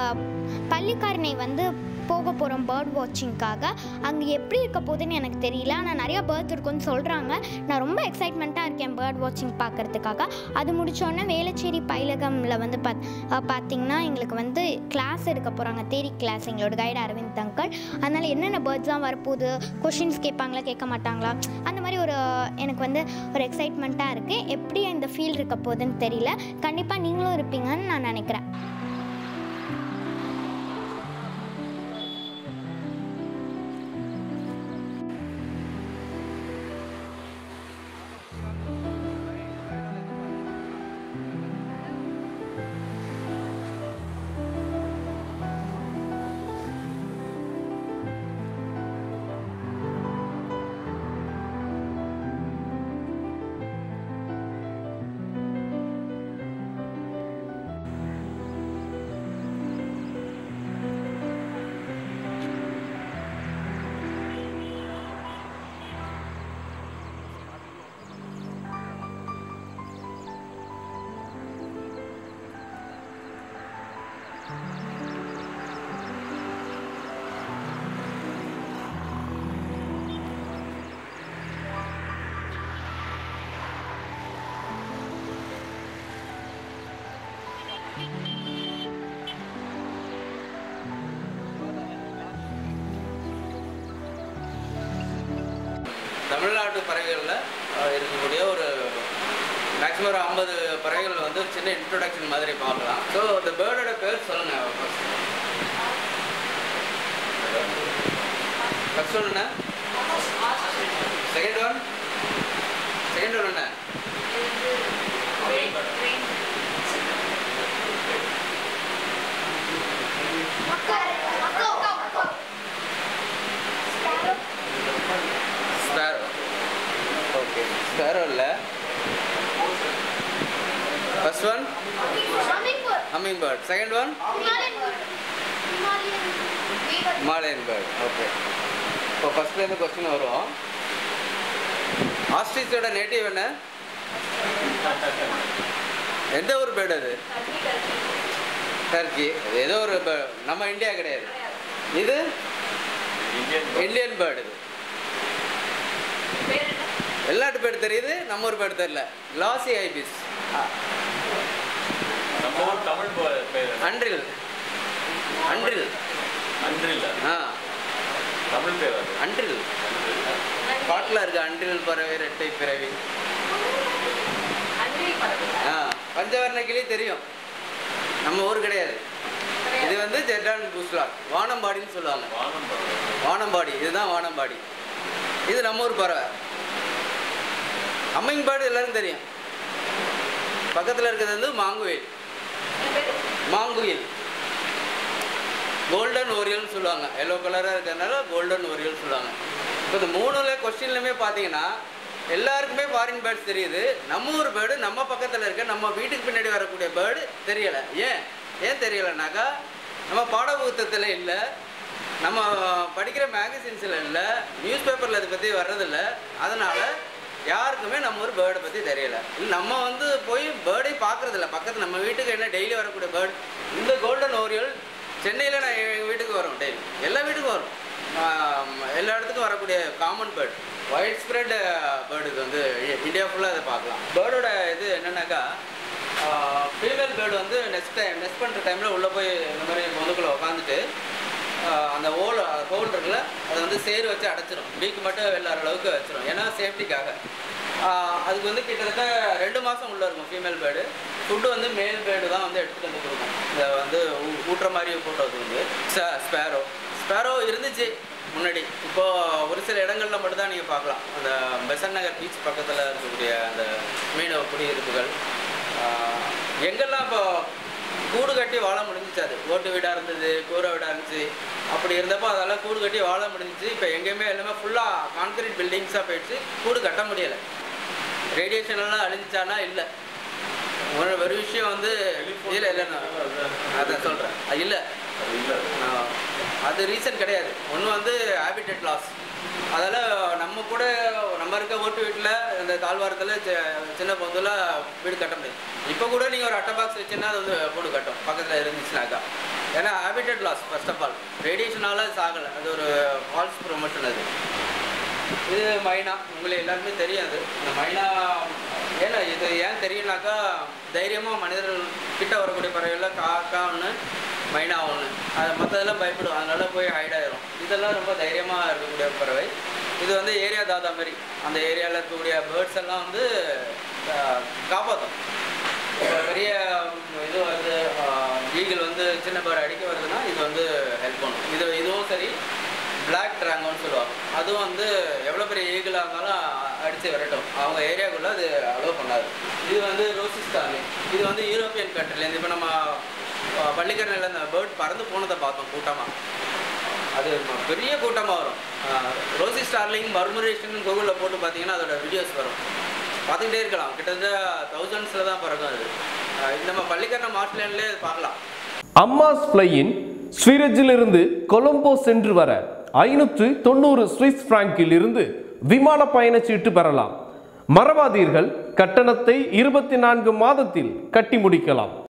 பள்ளிக்கரணை வந்து போக போகிறோம் பேர்ட் வாட்சிங்க்காக அங்கே எப்படி இருக்க போகுதுன்னு எனக்கு தெரியல ஆனால் நிறையா பேர்ட்ஸ் இருக்குன்னு சொல்கிறாங்க நான் ரொம்ப எக்ஸைட்மெண்ட்டாக இருக்கேன் பேர்ட் வாட்சிங் பார்க்குறதுக்காக அது முடிச்சோடனே வேளச்சேரி பயிலகமில் வந்து பாத் அஹ் பார்த்தீங்கன்னா எங்களுக்கு வந்து கிளாஸ் எடுக்க போகிறாங்க தேரி கிளாஸ் எங்களோட கைடு அரவிந்த் அங்கிள் அதனால் என்னென்ன பேர்ட்ஸ்லாம் வரப்போகுது கொஷின்ஸ் கேட்பாங்களா கேட்க மாட்டாங்களா அந்த மாதிரி ஒரு எனக்கு வந்து ஒரு எக்ஸைட்மெண்ட்டாக இருக்குது எப்படி இந்த ஃபீல் இருக்க போகுதுன்னு தெரியல கண்டிப்பாக நீங்களும் இருப்பீங்கன்னு நான் நினைக்கிறேன் தமிழ்நாட்டு பறவைகளில் அஹ், இருக்கக்கூடிய ஒரு மேக்ஸிமம் ஒரு ஐம்பது பறவைகள் வந்து ஒரு சின்ன இன்ட்ரோடக்ஷன் மாதிரி பார்க்கலாம் ஸோ இந்த பேர்டோட பேர் சொல்லுங்க ஃபர்ஸ்ட் ஒன் என்ன செகண்ட் ஒன் செகண்ட் ஒன் என்ன ஸ்பேரோ ஓகே ஸ்பேரோ இல்லை first one humming bird second one மாலையன் பேர்ட் ஓகே இப்போ ஃபர்ஸ்ட்லேருந்து கொஸ்டின் வரும் ஆஸ்ட்ரிச்சோட நேட்டிவ் என்ன எந்த ஒரு பேர்டு அது டர்க்கி ஏதோ ஒரு bird. நம்ம இந்தியா கிடையாது இது இந்தியன் பேர்டு இது வெளிநாட்டு பேர்டு தெரியுது நம்ம ஒரு பேர்டு தெரியல கிளாசி ஐபிஸ் நம்ம ஊர் தமிழ் பே- பேர் என்ன? அன்றில் அன்றில் அன்றில் ஆ தமிழ் பேர் அது அன்றில் பாட்டில் இருக்கு அன்றில் பறவை ரெட்டை பிறவி ஆ பஞ்சவர்ண கிளி தெரியும் நம்ம ஊர் கிடையாது இது வந்து ஜெட்டான் பூஸ்லாட் வானம்பாடின்னு சொல்லுவாங்க வானம் பறவை. வானம்பாடி இதுதான் வானம்பாடி இது நம்ம ஊர் பறவை அம்மிங் பேர்டு எல்லாரும் தெரியும் பக்கத்தில் இருக்கிறது வந்து மாங்குயில் மாங்குயில் கோல்டன் ஓரியல்னு சொல்லுவாங்க எல்லோ கலராக இருக்கிறதுனால கோல்டன் ஓரியல் சொல்லுவாங்க இப்போ இந்த மூணுல கொஸ்டின்லையுமே பார்த்தீங்கன்னா எல்லாருக்குமே ஃபாரின் பேர்ட்ஸ் தெரியுது நம்ம ஊர் பேர்டு நம்ம பக்கத்தில் இருக்க நம்ம வீட்டுக்கு பின்னாடி வரக்கூடிய பேர்டு தெரியலை ஏன் ஏன் தெரியலைனாக்கா நம்ம பாடப்புத்தகத்தில் இல்லை நம்ம படிக்கிற மேகசின்ஸில் இல்லை நியூஸ் பேப்பரில் அதை பற்றி வர்றதில்ல அதனால் யாருக்குமே நம்ம ஒரு பேர்டை பற்றி தெரியல இல்ல, நம்ம வந்து போய் பேர்டை பார்க்குறதில்ல பக்கத்தில் நம்ம வீட்டுக்கு என்ன டெய்லி வரக்கூடிய பேர்டு இந்த கோல்டன் ஓரியல் சென்னையில் நான் எங்கள் வீட்டுக்கு வரும் டெய்லி எல்லா வீட்டுக்கும் வரும் ஆம், எல்லா இடத்துக்கும் வரக்கூடிய common bird white spread bird இது வந்து இ- இந்தியா ஃபுல்லாக அதை பார்க்கலாம் பேர்டோட இது என்னன்னாக்கா ஃபீமேல் பேர்டு வந்து நெக்ஸ்ட் டைம் நெக்ஸ்ட் பண்ணுற டைமில் உள்ளே போய் இந்த மாதிரி முதுகுள்ள உட்காந்துட்டு ஆஹ் அந்த ஹோல் ஹோல் இருக்குல்ல அதை வந்து சேறு வச்சு அடைச்சிரும் பீக்கு மட்டும் வெள்ளாற அளவுக்கு வச்சிரும் ஏன்னா சேஃப்டிக்காக அதுக்கு வந்து கிட்டத்தட்ட ரெண்டு மாதம் உள்ளே இருக்கும் ஃபீமேல் பேர்டு ஃபுட்டு வந்து மேல் பேர்டு தான் வந்து எடுத்துகிட்டு வந்து கொடுக்கும் இதை வந்து ஊ- ஊட்டுற மாதிரி போட்டது வந்து ஸ்பேரோ ஸ்பேரோ இருந்துச்சு முன்னாடி இப்போ ஒரு சில இடங்கள்ல மட்டும் தான் நீங்கள் பார்க்கலாம் அந்த பெசன் நகர் பீச் பக்கத்தில் இருக்கக்கூடிய அந்த மீனவ குடியிருப்புகள் ஆஹ் எங்கெல்லாம் இப்போ கூடு கட்டி வாழ முடிஞ்சிச்சு அது ஓட்டு வீடாக இருந்தது கூரை வீடாக இருந்துச்சு அப்படி இருந்தப்போ அதெல்லாம் கூடு கட்டி வாழ முடிஞ்சிச்சு இப்போ எங்கேயுமே எல்லாமே ஃபுல்லாக கான்கிரீட் பில்டிங்ஸாக போயிடுச்சு கூடு கட்ட முடியலை ரேடியேஷன் எல்லாம் அழிஞ்சானா இல்லை ஒரு ஒரு விஷயம் வந்து இல்லை இல்லைண்ணா அதான் சொல்கிறேன் அது இல்லை அது இல்லை அது ரீசன் கிடையாது ஒன்று வந்து ஹேபிட்டட் லாஸ் அதில் நம்ம கூட நம்ம நம்ம இருக்க ஓட்டு வீட்டில் இந்த தாழ்வாரத்தில் சின்ன பகுதியில் வீடு கட்ட முடியாது இப்போ கூட நீங்கள் ஒரு அட்டை பாக்ஸ் வச்சுன்னா அது வந்து போட்டு கட்டும் பக்கத்தில் இருந்துச்சுனாக்கா ஏன்னா habitat loss first of all ரேடியேஷனால சாகலை அது ஒரு ஃபால்ஸ் ப்ரொமோஷன் அது இது மைனா உங்களுக்கு எல்லாருமே தெரியும் அது இந்த மைனா ஏன்னா இது ஏன் தெரியும்னாக்கா தைரியமாக மனிதர்கள் கிட்ட வரக்கூடிய பறவைகளில் காக்கா ஒன்று மைனா ஒன்று அது மற்றதெல்லாம் பயப்படும் அதனால போய் ஹைட் ஆயிரும் இதெல்லாம் ரொம்ப தைரியமாக இருக்கக்கூடிய பறவை இது வந்து ஏரியா தாதா மாதிரி அந்த ஏரியாவில் இருக்கக்கூடிய பேர்ட்ஸ் எல்லாம் வந்து ஆஹ், காப்பாற்றும் இப்போ பெரிய இது வருது ஈகிள் வந்து சின்ன பேர்டு அடிக்க வருதுன்னா இது வந்து ஹெல்ப் பண்ணும் இது இதுவும் சரி பிளாக் ட்ராங்கோன்னு சொல்லுவாங்க அதுவும் வந்து எவ்வளோ பெரிய ஈகிளாக இருந்தாலும் அடித்து விரட்டும் அவங்க ஏரியாக்குள்ளே அது அலோவ் பண்ணாது இது வந்து ரோசிஸ்டார்லிங் இது வந்து யூரோப்பியன் கண்ட்ரிலேருந்து இப்போ நம்ம அஹ், பள்ளிக்கரணையில் இந்த பேர்ட் பறந்து போனதை பார்த்தோம் கூட்டமாக அது ம- பெரிய கூட்டமாக வரும் ரோசி ஸ்டார்லிங் மர்முரேஷன் கூகுளில் போட்டு பார்த்தீங்கன்னா அதோட வீடியோஸ் வரும் பார்த்துக்கிட்டே இருக்கலாம் கிட்டத்தட்ட தௌசண்ட்ஸில் தான் பறக்கும் அது அஹ், இது நம்ம பள்ளிக்கரணம் ஆஸ்திரேலியாவிலே பார்க்கலாம் அம்மாஸ் பிளையின் ஸ்வீரஜிலிருந்து கொலம்போ சென்று வர ஐநூற்று தொண்ணூறு சுவிஸ் பிராங்கில் இருந்து விமான பயணச்சீட்டு பெறலாம் மறவாதீர்கள் கட்டணத்தை இருபத்தி நான்கு மாதத்தில் கட்டி முடிக்கலாம்